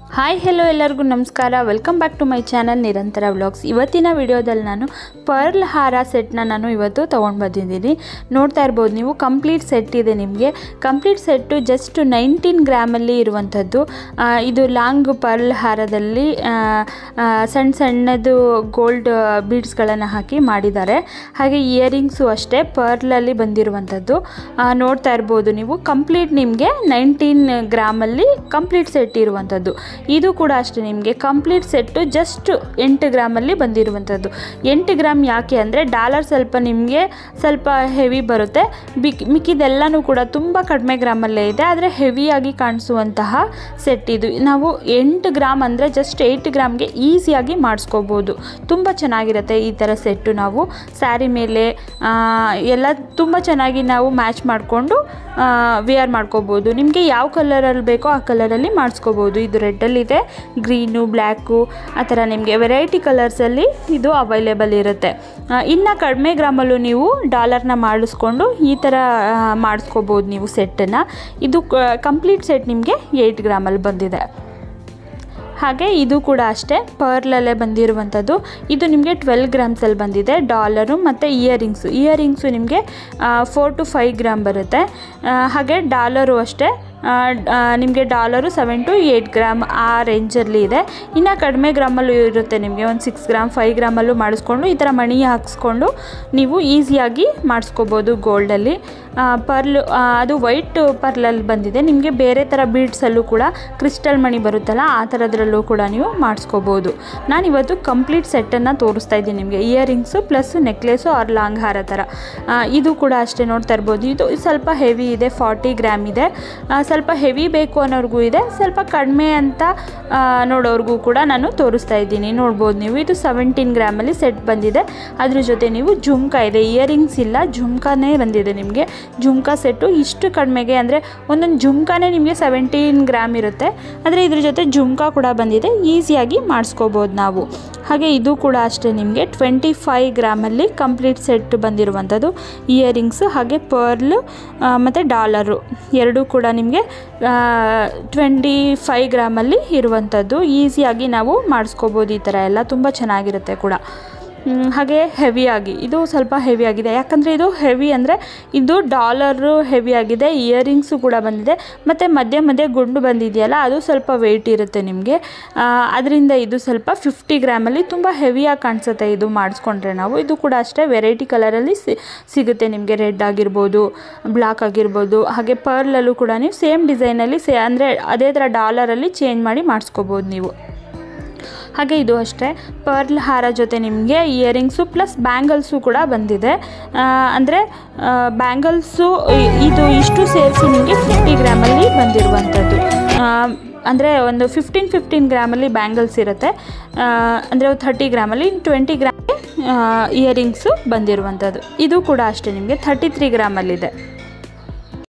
hi hello ಎಲ್ಲರಿಗೂ ನಮಸ್ಕಾರ welcome back to my channel Nirantara vlogs ಇವತ್ತಿನ ವಿಡಿಯೋದಲ್ಲಿ ನಾನು ಪರ್ಲ್ ಹಾರ ಸೆಟ್ನ ನಾನು ಇವತ್ತು ತೊಗೊಂಡು ಬಂದಿದ್ದೀನಿ ನೋಡ್ತಾ ಇರ್ಬೋದು ನೀವು ಕಂಪ್ಲೀಟ್ ಸೆಟ್ ಇದೆ ನಿಮಗೆ ಕಂಪ್ಲೀಟ್ ಸೆಟ್ಟು ಜಸ್ಟ್ ನೈನ್ಟೀನ್ ಗ್ರಾಮಲ್ಲಿ ಇರುವಂಥದ್ದು ಆ, ಇದು ಲಾಂಗ್ ಪರ್ಲ್ ಹಾರದಲ್ಲಿ ಆ, ಆ, ಸಣ್ಣ ಸಣ್ಣದು ಗೋಲ್ಡ್ ಬೀಡ್ಸ್ಗಳನ್ನು ಹಾಕಿ ಮಾಡಿದ್ದಾರೆ ಹಾಗೆ ಇಯರಿಂಗ್ಸು ಅಷ್ಟೇ ಪರ್ಲಲ್ಲಿ ಬಂದಿರುವಂಥದ್ದು ಆ, ನೋಡ್ತಾ ಇರ್ಬೋದು ನೀವು ಕಂಪ್ಲೀಟ್ ನಿಮಗೆ ನೈನ್ಟೀನ್ ಗ್ರಾಮಲ್ಲಿ ಕಂಪ್ಲೀಟ್ ಸೆಟ್ ಇರುವಂಥದ್ದು ಇದು ಕೂಡ ಅಷ್ಟೇ ನಿಮಗೆ ಕಂಪ್ಲೀಟ್ ಸೆಟ್ಟು ಜಸ್ಟ್ ಎಂಟು ಗ್ರಾಮಲ್ಲಿ ಬಂದಿರುವಂಥದ್ದು ಎಂಟು ಗ್ರಾಮ್ ಯಾಕೆ ಅಂದರೆ ಡಾಲರ್ ಸ್ವಲ್ಪ ನಿಮಗೆ ಸ್ವಲ್ಪ ಹೆವಿ ಬರುತ್ತೆ ಬಿಕ್ ಮಿಕ್ಕಿದೆಲ್ಲನೂ ಕೂಡ ತುಂಬ ಕಡಿಮೆ ಗ್ರಾಮಲ್ಲೇ ಇದೆ ಆದರೆ ಹೆವಿಯಾಗಿ ಕಾಣಿಸುವಂತಹ ಸೆಟ್ ಇದು ನಾವು ಎಂಟು ಗ್ರಾಮ್ ಅಂದರೆ ಜಸ್ಟ್ ಏಯ್ಟ್ ಗ್ರಾಮ್ಗೆ ಈಸಿಯಾಗಿ ಮಾಡಿಸ್ಕೋಬೋದು ತುಂಬ ಚೆನ್ನಾಗಿರುತ್ತೆ ಈ ಥರ ಸೆಟ್ಟು ನಾವು ಸ್ಯಾರಿ ಮೇಲೆ ಆ, ಎಲ್ಲ ತುಂಬ ಚೆನ್ನಾಗಿ ನಾವು ಮ್ಯಾಚ್ ಮಾಡಿಕೊಂಡು ವಿಯರ್ ಮಾಡ್ಕೋಬೋದು ನಿಮಗೆ ಯಾವ ಕಲರಲ್ಲಿ ಬೇಕೋ ಆ ಕಲರಲ್ಲಿ ಮಾಡಿಸ್ಕೋಬೋದು ಇದು ರೆಡ್ಡಲ್ಲಿದೆ ಗ್ರೀನು ಬ್ಲ್ಯಾಕು ಆ ಥರ ನಿಮಗೆ ವೆರೈಟಿ ಕಲರ್ಸಲ್ಲಿ ಇದು ಅವೈಲೇಬಲ್ ಇರುತ್ತೆ ಇನ್ನು ಕಡಿಮೆ ಗ್ರಾಮಲ್ಲೂ ನೀವು ಡಾಲರ್ನ ಮಾಡಿಸ್ಕೊಂಡು ಈ ಥರ ಆ, ಮಾಡಿಸ್ಕೋಬೋದು ನೀವು ಸೆಟ್ಟನ್ನು ಇದು ಕಂಪ್ಲೀಟ್ ಸೆಟ್ ನಿಮಗೆ ಏಯ್ಟ್ ಗ್ರಾಮಲ್ಲಿ ಬಂದಿದೆ ಹಾಗೆ ಇದು ಕೂಡ ಅಷ್ಟೇ ಪರ್ಲಲ್ಲೇ ಬಂದಿರುವಂಥದ್ದು ಇದು ನಿಮಗೆ ಟ್ವೆಲ್ ಗ್ರಾಮ್ಸಲ್ಲಿ ಬಂದಿದೆ ಡಾಲರು ಮತ್ತು ಇಯರಿಂಗ್ಸು ಇಯರಿಂಗ್ಸು ನಿಮಗೆ ಫೋರ್ ಟು ಫೈವ್ ಗ್ರಾಮ್ ಬರುತ್ತೆ ಆ, ಹಾಗೆ ಡಾಲರು ಅಷ್ಟೇ ನಿಮಗೆ dollar seven to eight gram ಆ ರೇಂಜಲ್ಲಿ ಇದೆ ಇನ್ನು ಕಡಿಮೆ ಗ್ರಾಮಲ್ಲೂ ಇರುತ್ತೆ ನಿಮಗೆ ಒಂದು ಸಿಕ್ಸ್ ಗ್ರಾಮ್ ಫೈವ್ ಗ್ರಾಮಲ್ಲೂ ಮಾಡಿಸ್ಕೊಂಡು ಈ ಥರ ಮಣಿ ಹಾಕ್ಸ್ಕೊಂಡು ನೀವು ಈಸಿಯಾಗಿ ಮಾಡಿಸ್ಕೋಬೋದು ಗೋಲ್ಡಲ್ಲಿ ಪರ್ಲ್ ಅದು ವೈಟ್ ಪರ್ಲಲ್ಲಿ ಬಂದಿದೆ ನಿಮಗೆ ಬೇರೆ ಥರ ಬೀಡ್ಸಲ್ಲೂ ಕೂಡ ಕ್ರಿಸ್ಟಲ್ ಮಣಿ ಬರುತ್ತಲ್ಲ ಆ ಥರದ್ರಲ್ಲೂ ಕೂಡ ನೀವು ಮಾಡಿಸ್ಕೋಬೋದು ನಾನು ಇವತ್ತು ಕಂಪ್ಲೀಟ್ ಸೆಟ್ಟನ್ನು ತೋರಿಸ್ತಾ ಇದ್ದೀನಿ ನಿಮಗೆ earrings plus necklace or long ಹಾರ ಥರ ಆ, ಇದು ಕೂಡ ಅಷ್ಟೇ ನೋಡ್ತಾ ಇರ್ಬೋದು ಇದು ಸ್ವಲ್ಪ ಹೆವಿ ಇದೆ ಫಾರ್ಟಿ ಗ್ರಾಮ್ ಇದೆ ಆ, ಸ್ವಲ್ಪ ಹೆವಿ ಬೇಕು ಅನ್ನೋರ್ಗೂ ಇದೆ ಸ್ವಲ್ಪ ಕಡಿಮೆ ಅಂತ ಆ, ನೋಡೋರ್ಗೂ ಕೂಡ ನಾನು ತೋರಿಸ್ತಾ ಇದ್ದೀನಿ ನೋಡ್ಬೋದು ನೀವು ಇದು ಸೆವೆಂಟೀನ್ ಗ್ರಾಮಲ್ಲಿ ಸೆಟ್ ಬಂದಿದೆ ಅದ್ರ ಜೊತೆ ನೀವು ಜುಮ್ಕಾ ಇದೆ ಇಯರಿಂಗ್ಸ್ ಇಲ್ಲ ಜುಮ್ಕಾನೇ ಬಂದಿದೆ ನಿಮಗೆ ಜುಮ್ಕಾ ಸೆಟ್ಟು ಇಷ್ಟು ಕಡಿಮೆಗೆ ಅಂದರೆ ಒಂದೊಂದು ಜುಮ್ಕಾನೇ ನಿಮಗೆ ಸೆವೆಂಟೀನ್ ಗ್ರಾಮ್ ಇರುತ್ತೆ ಆದರೆ ಇದ್ರ ಜೊತೆ ಜುಮ್ಕಾ ಕೂಡ ಬಂದಿದೆ ಈಸಿಯಾಗಿ ಮಾಡಿಸ್ಕೋಬೋದು ನಾವು ಹಾಗೆ ಇದು ಕೂಡ ಅಷ್ಟೇ ನಿಮಗೆ ಟ್ವೆಂಟಿ ಫೈವ್ ಗ್ರಾಮಲ್ಲಿ ಕಂಪ್ಲೀಟ್ ಸೆಟ್ ಬಂದಿರುವಂಥದ್ದು ಇಯರಿಂಗ್ಸು ಹಾಗೆ ಪರ್ಲು ಮತ್ತು ಡಾಲರು ಎರಡೂ ಕೂಡ ನಿಮಗೆ ಟ್ವೆಂಟಿ ಫೈವ್ ಗ್ರಾಮಲ್ಲಿ ಇರುವಂಥದ್ದು ಈಸಿಯಾಗಿ ನಾವು ಮಾಡಿಸ್ಕೋಬೋದು ಈ ಥರ ಎಲ್ಲ ತುಂಬ ಚೆನ್ನಾಗಿರುತ್ತೆ ಕೂಡ ಹ್ಮ್, ಹಾಗೆ ಹೆವಿಯಾಗಿ ಇದು ಸ್ವಲ್ಪ ಹೆವಿ ಆಗಿದೆ ಯಾಕಂದರೆ ಇದು ಹೆವಿ ಅಂದರೆ ಇದು ಡಾಲರು ಹೆವಿ ಆಗಿದೆ ಇಯರಿಂಗ್ಸು ಕೂಡ ಬಂದಿದೆ ಮತ್ತು ಮಧ್ಯೆ ಮಧ್ಯೆ ಗುಂಡು ಬಂದಿದೆಯಲ್ಲ ಅದು ಸ್ವಲ್ಪ ವೆಯ್ಟ್ ಇರುತ್ತೆ ನಿಮಗೆ ಅದರಿಂದ ಇದು ಸ್ವಲ್ಪ ಫಿಫ್ಟಿ ಗ್ರಾಮಲ್ಲಿ ತುಂಬ ಹೆವಿಯಾಗಿ ಕಾಣಿಸುತ್ತೆ ಇದು ಮಾಡಿಸ್ಕೊಂಡ್ರೆ ನಾವು ಇದು ಕೂಡ ಅಷ್ಟೇ ವೆರೈಟಿ ಕಲರಲ್ಲಿ ಸಿ ಸಿಗುತ್ತೆ ನಿಮಗೆ ರೆಡ್ ಆಗಿರ್ಬೋದು ಬ್ಲಾಕ್ ಆಗಿರ್ಬೋದು ಹಾಗೆ ಪರ್ಲಲ್ಲೂ ಕೂಡ ನೀವು ಸೇಮ್ ಡಿಸೈನಲ್ಲಿ ಸೇ ಅಂದರೆ ಅದೇ ಥರ ಡಾಲರಲ್ಲಿ ಚೇಂಜ್ ಮಾಡಿ ಮಾಡಿಸ್ಕೋಬೋದು ನೀವು ಹಾಗೆ ಇದು ಅಷ್ಟೇ ಪರ್ಲ್ ಹಾರ ಜೊತೆ ನಿಮಗೆ ಇಯರಿಂಗ್ಸು ಪ್ಲಸ್ ಬ್ಯಾಂಗಲ್ಸು ಕೂಡ ಬಂದಿದೆ ಅಂದರೆ ಬ್ಯಾಂಗಲ್ಸು ಇದು ಇಷ್ಟು ಸೇರಿಸಿ ನಿಮಗೆ ಫಿಫ್ಟಿ ಗ್ರಾಮಲ್ಲಿ ಬಂದಿರುವಂಥದ್ದು ಅಂದರೆ ಒಂದು ಫಿಫ್ಟೀನ್ ಫಿಫ್ಟೀನ್ ಗ್ರಾಮಲ್ಲಿ ಬ್ಯಾಂಗಲ್ಸ್ ಇರುತ್ತೆ ಅಂದರೆ ಥರ್ಟಿ ಗ್ರಾಮಲ್ಲಿ ಟ್ವೆಂಟಿ ಗ್ರಾಮ್ಗೆ ಇಯರಿಂಗ್ಸು ಬಂದಿರುವಂಥದ್ದು ಇದು ಕೂಡ ಅಷ್ಟೇ ನಿಮಗೆ ಥರ್ಟಿ ತ್ರೀ ಗ್ರಾಮಲ್ಲಿದೆ